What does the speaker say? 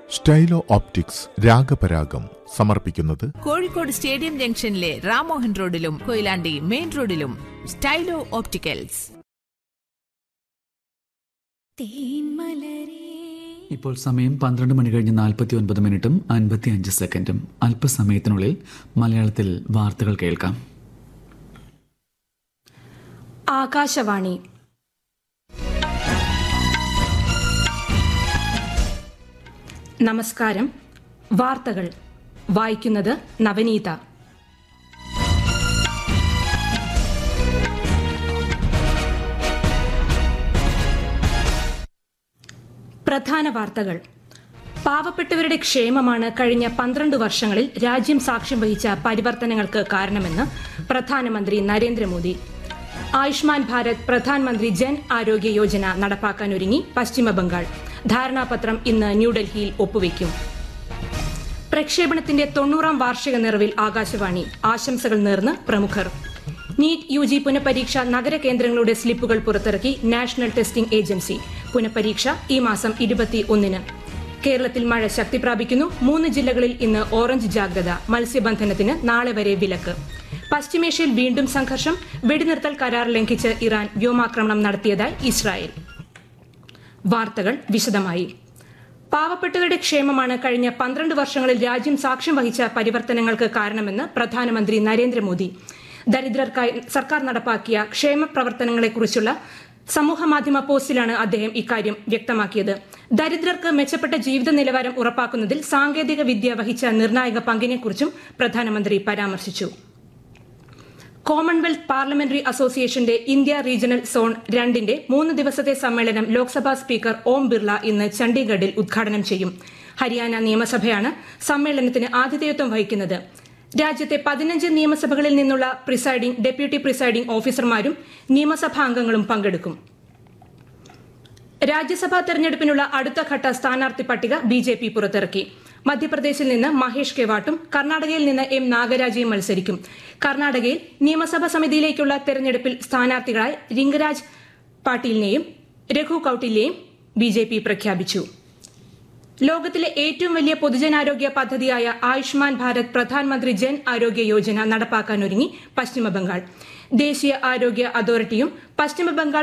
സ്റ്റൈലോ optics രാഗപരാഗം സമർപ്പിക്കുന്നത് Kozhikode stadium ജംഗ്ഷനിലെ റാമോഹൻ റോഡിലും കൊയിലാണ്ടി മെയിൻ റോഡിലും സ്റ്റൈലോ ഓപ്റ്റിക്കൽസ് ഇപ്പോൾ സമയം പന്ത്രണ്ട് മണി കഴിഞ്ഞ് നാൽപ്പത്തി ഒൻപത് മിനിറ്റും അൻപത്തി അഞ്ച് സെക്കൻഡും അല്പസമയത്തിനുള്ളിൽ മലയാളത്തിൽ വാർത്തകൾ കേൾക്കാം ആകാശവാണി നമസ്കാരം വാർത്തകൾ വായിക്കുന്നത് നവനീത പ്രധാന വാർത്തകൾ പാവപ്പെട്ടവരുടെ ക്ഷേമമാണ് കഴിഞ്ഞ പന്ത്രണ്ട് വർഷങ്ങളിൽ രാജ്യം സാക്ഷ്യം വഹിച്ച പരിവർത്തനങ്ങൾക്ക് കാരണമെന്ന് പ്രധാനമന്ത്രി നരേന്ദ്രമോദി ആയുഷ്മാൻ ഭാരത് പ്രധാനമന്ത്രി ജൻ ആരോഗ്യ യോജന നടപ്പാക്കാനൊരുങ്ങി പശ്ചിമബംഗാൾ ധാരണാപത്രം ഇന്ന് ന്യൂഡൽഹിയിൽ ഒപ്പുവയ്ക്കും പ്രക്ഷേപണത്തിന്റെ തൊണ്ണൂറാം വാർഷിക നിറവിൽ ആകാശവാണി ആശംസകൾ നേർന്ന് പ്രമുഖർ നീറ്റ് യു ജി പുനഃപരീക്ഷ നഗരകേന്ദ്രങ്ങളുടെ സ്ലിപ്പുകൾ പുറത്തിറക്കി നാഷണൽ ടെസ്റ്റിംഗ് ഏജൻസി പുനഃപരീക്ഷ ഈ മാസം ഇരുപത്തി ഒന്നിന് കേരളത്തിൽ മഴ ശക്തി പ്രാപിക്കുന്നു മൂന്ന് ജില്ലകളിൽ ഇന്ന് ഓറഞ്ച് ജാഗ്രത മത്സ്യബന്ധനത്തിന് നാളെ വരെ വിലക്ക് പശ്ചിമേഷ്യയിൽ വീണ്ടും സംഘർഷം വെടിനിർത്തൽ കരാർ ലംഘിച്ച് ഇറാൻ വ്യോമാക്രമണം നടത്തിയതായി ഇസ്രായേൽ വാർത്തകൾ വിശദമായി പാവപ്പെട്ടവരുടെ ക്ഷേമമാണ് കഴിഞ്ഞ പന്ത്രണ്ട് വർഷങ്ങളിൽ രാജ്യം സാക്ഷ്യം വഹിച്ച പരിവർത്തനങ്ങൾക്ക് കാരണമെന്ന് പ്രധാനമന്ത്രി നരേന്ദ്രമോദി ദരിദ്രർക്കായി സർക്കാർ നടപ്പാക്കിയ ക്ഷേമ പ്രവർത്തനങ്ങളെക്കുറിച്ചുള്ള സമൂഹ മാധ്യമ പോസ്റ്റിലാണ് അദ്ദേഹം ഇക്കാര്യം വ്യക്തമാക്കിയത് ദരിദ്രർക്ക് മെച്ചപ്പെട്ട ജീവിത നിലവാരം ഉറപ്പാക്കുന്നതിൽ സാങ്കേതിക വിദ്യ വഹിച്ച നിർണായക പങ്കിനെക്കുറിച്ചും പ്രധാനമന്ത്രി പരാമർശിച്ചു കോമൺവെൽത്ത് പാർലമെന്ററി അസോസിയേഷന്റെ ഇന്ത്യ റീജിയണൽ സോൺ രണ്ടിന്റെ മൂന്ന് ദിവസത്തെ സമ്മേളനം ലോക്സഭാ സ്പീക്കർ ഓം ബിർള ഇന്ന് ചണ്ഡീഗഡിൽ ഉദ്ഘാടനം ചെയ്യും ഹരിയാന നിയമസഭയാണ് സമ്മേളനത്തിന് ആതിഥേയത്വം വഹിക്കുന്നത് രാജ്യത്തെ പതിനഞ്ച് നിയമസഭകളിൽ നിന്നുള്ള പ്രിസൈഡിംഗ് ഡെപ്യൂട്ടി പ്രിസൈഡിംഗ് ഓഫീസർമാരും നിയമസഭാ അംഗങ്ങളും പങ്കെടുക്കും രാജ്യസഭാ തെരഞ്ഞെടുപ്പിനുള്ള അടുത്ത ഘട്ട സ്ഥാനാർത്ഥി പട്ടിക ബി ജെ പി പുറത്തിറക്കി മധ്യപ്രദേശിൽ നിന്ന് മഹേഷ് കെവാട്ടും കർണാടകയിൽ നിന്ന് എം നാഗരാജയും മത്സരിക്കും കർണാടകയിൽ നിയമസഭാ സമിതിയിലേക്കുള്ള തെരഞ്ഞെടുപ്പിൽ സ്ഥാനാർത്ഥികളായി റിംഗരാജ് പാട്ടീലിനെയും രഘു കൌട്ടിലിനെയും ബി ജെ പി പ്രഖ്യാപിച്ചു ലോകത്തിലെ ഏറ്റവും വലിയ പൊതുജനാരോഗ്യ പദ്ധതിയായ ആയുഷ്മാൻ ഭാരത് പ്രധാനമന്ത്രി ജൻ ആരോഗ്യ യോജന നടപ്പാക്കാനൊരുങ്ങി പശ്ചിമബംഗാൾ ദേശീയ ആരോഗ്യ അതോറിറ്റിയും പശ്ചിമബംഗാൾ